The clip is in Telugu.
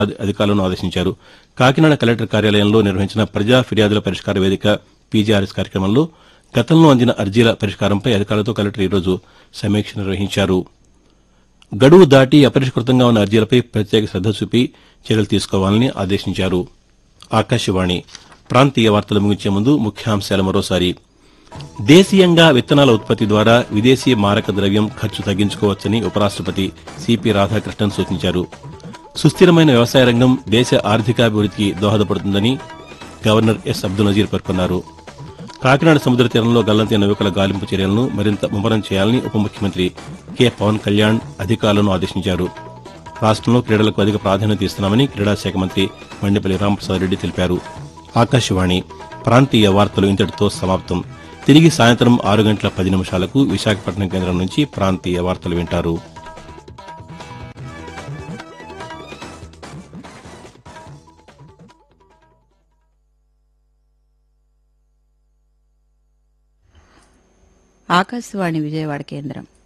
అధి- అధికారులను ఆదేశించారు కాకినాడ కలెక్టర్ కార్యాలయంలో నిర్వహించిన ప్రజా ఫిర్యాదుల పరిష్కార వేదిక పీజీఆర్ఎస్ కార్యక్రమంలో గతంలో అందిన అర్జీల పరిష్కారంపై అధికారులతో కలెక్టర్ ఈరోజు సమీక్ష నిర్వహించారు గడువు దాటి అపరిష్కృతంగా ఉన్న అర్జీలపై ప్రత్యేక శ్రద్ద చూపి చర్యలు తీసుకోవాలని ఆదేశించారు ఆకాశవాణి ప్రాంతీయ వార్తలు ముగించే ముందు ముఖ్యాంశాలు మరోసారి దేశీయంగా విత్తనాల ఉత్పత్తి ద్వారా విదేశీ మారక ద్రవ్యం ఖర్చు తగ్గించుకోవచ్చని ఉపరాష్టపతి సిపి రాధాకృష్ణన్ సూచించారు సుస్థిరమైన వ్యవసాయ రంగం దేశ ఆర్థికాభివృద్ధికి దోహదపడుతుందని గవర్నర్ ఎస్ అబ్దుల్ నజీర్ పేర్కొన్నారు కాకినాడ సముద్ర తీరంలో గల్లంతైన నౌకల గాలింపు చర్యలను మరింత ముమ్మరం చేయాలని ఉప ముఖ్యమంత్రి కె పవన్ కళ్యాణ్ అధికారులను ఆదేశించారు రాష్ట్రంలో క్రీడలకు అధిక ప్రాధాన్యత ఇస్తున్నామని క్రీడా శాఖ మంత్రి మండిపల్లి రామప్రసాద్ రెడ్డి తెలిపారు ఆకాశవాణి ప్రాంతీయ వార్తలు ఇంతటితో సమాప్తం తిరిగి సాయంత్రం ఆరు గంటల పది నిమిషాలకు విశాఖపట్నం కేంద్రం నుంచి ప్రాంతీయ వార్తలు వింటారు ఆకాశవాణి విజయవాడ కేంద్రం